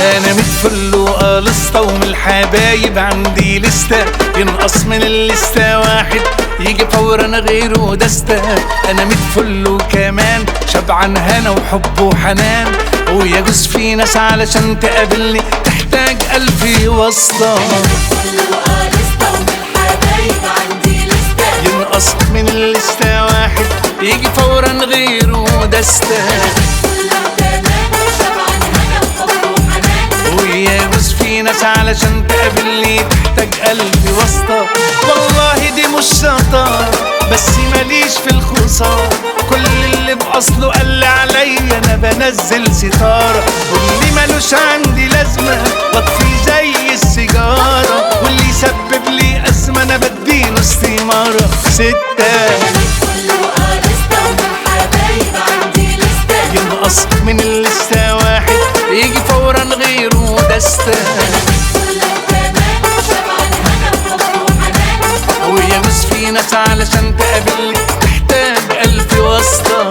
انا متفل وقالسطة ومن الحبايب عندي لستة ينقص من اللستة واحد يجي فورا غيره دستة انا متفل وكمان شبعان هنا وحب وحنان ويجوز في ناس علشان تقابلني تحتاج ألف واسطة كله قالسطة ومن الحبايب عندي لستة ينقص من اللستة واحد يجي فورا غيره دستة كله تمام شبعان هنا وحب وحنان ويجوز في ناس علشان تقابلني تحتاج قلبي واسطة والله دي مش شطارة بس ماليش في الخسارة كل اللي بأصله قال لي عليا أنا بنزل ستارة واللي ملوش عندي لازمة بطفي زي السيجارة واللي يسبب لي أزمة أنا بديله استمارة ستة كله قالسطة ومن الحبايب عندي لستة ينقص من اللستة واحد يجي فورا غيره دستة كله تمام شبعان هنا وحب وحنان ويجوز في ناس علشان تقابلني تحتاج ألف واسطة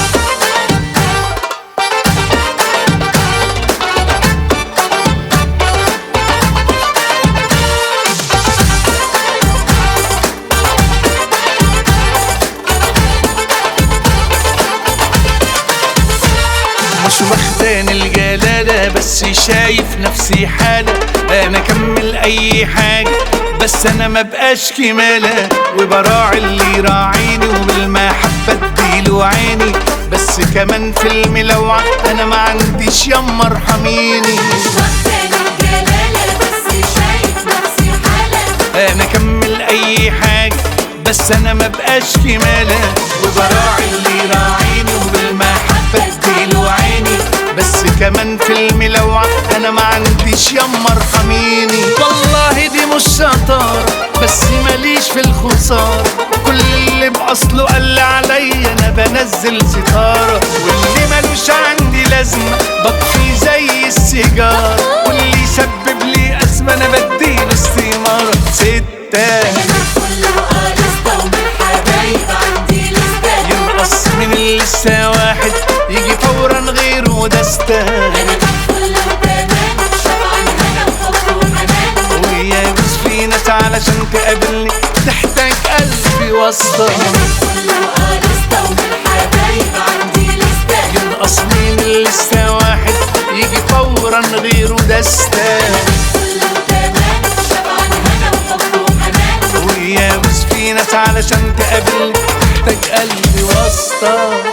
مش واخدان الجلالة بس شايف نفسي حالة أنا أكمل أي حاجة بس أنا ما بقاش كمالة وبراعي اللي يراعيني وبالمحبة اديله عيني بس كمان في الملوعة أنا ما عنديش يما ارحميني واخداني الجلالة بس شايف نفسي حالة أنا أكمل أي حاجة بس أنا ما بقاش كمالة وبراعي اللي يراعيني وبالمحبة اديله عيني بس كمان في الملوعة أنا ما عنديش يما ارحميني والله دي مش شطارة بس ماليش في الخسارة كل اللي بأصله قال لي عليا أنا بنزل ستارة واللي ملوش عندي لازمة بطفي زي السيجارة واللي يسبب لي أزمة أنا بديله استمارة ستة كله قالسطة ومن الحبايب عندي لستة ينقص من اللسة واحد يجي فورا غيره دستة أنا كله تمام شبعان هنا وحب وحنان ويجوز في ناس علشان تقابلني تحتاج قلبي واسطة كله قالسطة ومن الحبايب عندي لستة ينقص من اللسة واحد يجي فورا غيره دستة كله تمام شبعان هنا وحب وحنان ويجوز في ناس علشان تقابلني تحتاج قلبي واسطة